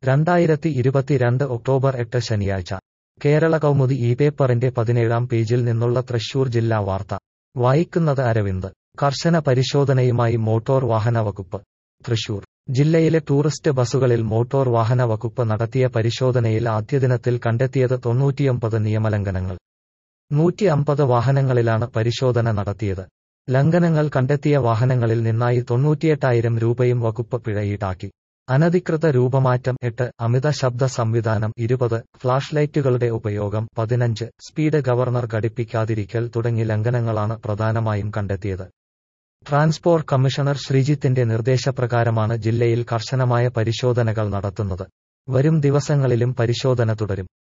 രണ്ടായിരത്തി ഇരുപത്തിരണ്ട് ഒക്ടോബർ എട്ട് ശനിയാഴ്ച കേരള കൗമുദി ഈ പേപ്പറിന്റെ പതിനേഴാം പേജിൽ നിന്നുള്ള തൃശൂർ ജില്ലാ വാർത്ത വായിക്കുന്നത് അരവിന്ദ് കർശന പരിശോധനയുമായി മോട്ടോർ വാഹന വകുപ്പ് തൃശൂർ ജില്ലയിലെ ടൂറിസ്റ്റ് ബസുകളിൽ മോട്ടോർ വാഹന വകുപ്പ് നടത്തിയ പരിശോധനയിൽ ആദ്യദിനത്തിൽ കണ്ടെത്തിയത് തൊണ്ണൂറ്റിയൊമ്പത് നിയമലംഘനങ്ങൾ നൂറ്റി അമ്പത് വാഹനങ്ങളിലാണ് പരിശോധന നടത്തിയത് ലംഘനങ്ങൾ കണ്ടെത്തിയ വാഹനങ്ങളിൽ നിന്നായി തൊണ്ണൂറ്റിയെട്ടായിരം രൂപയും വകുപ്പ് പിഴ ഈടാക്കി അനധികൃത രൂപമാറ്റം എട്ട് അമിത ശബ്ദ സംവിധാനം ഇരുപത് ഫ്ലാഷ് ലൈറ്റുകളുടെ ഉപയോഗം പതിനഞ്ച് സ്പീഡ് ഗവർണർ ഘടിപ്പിക്കാതിരിക്കൽ തുടങ്ങി ലംഘനങ്ങളാണ് പ്രധാനമായും കണ്ടെത്തിയത് ട്രാൻസ്പോർട്ട് കമ്മീഷണർ ശ്രീജിത്തിന്റെ നിർദ്ദേശപ്രകാരമാണ് ജില്ലയിൽ കർശനമായ പരിശോധനകൾ നടത്തുന്നത് വരും ദിവസങ്ങളിലും പരിശോധന തുടരും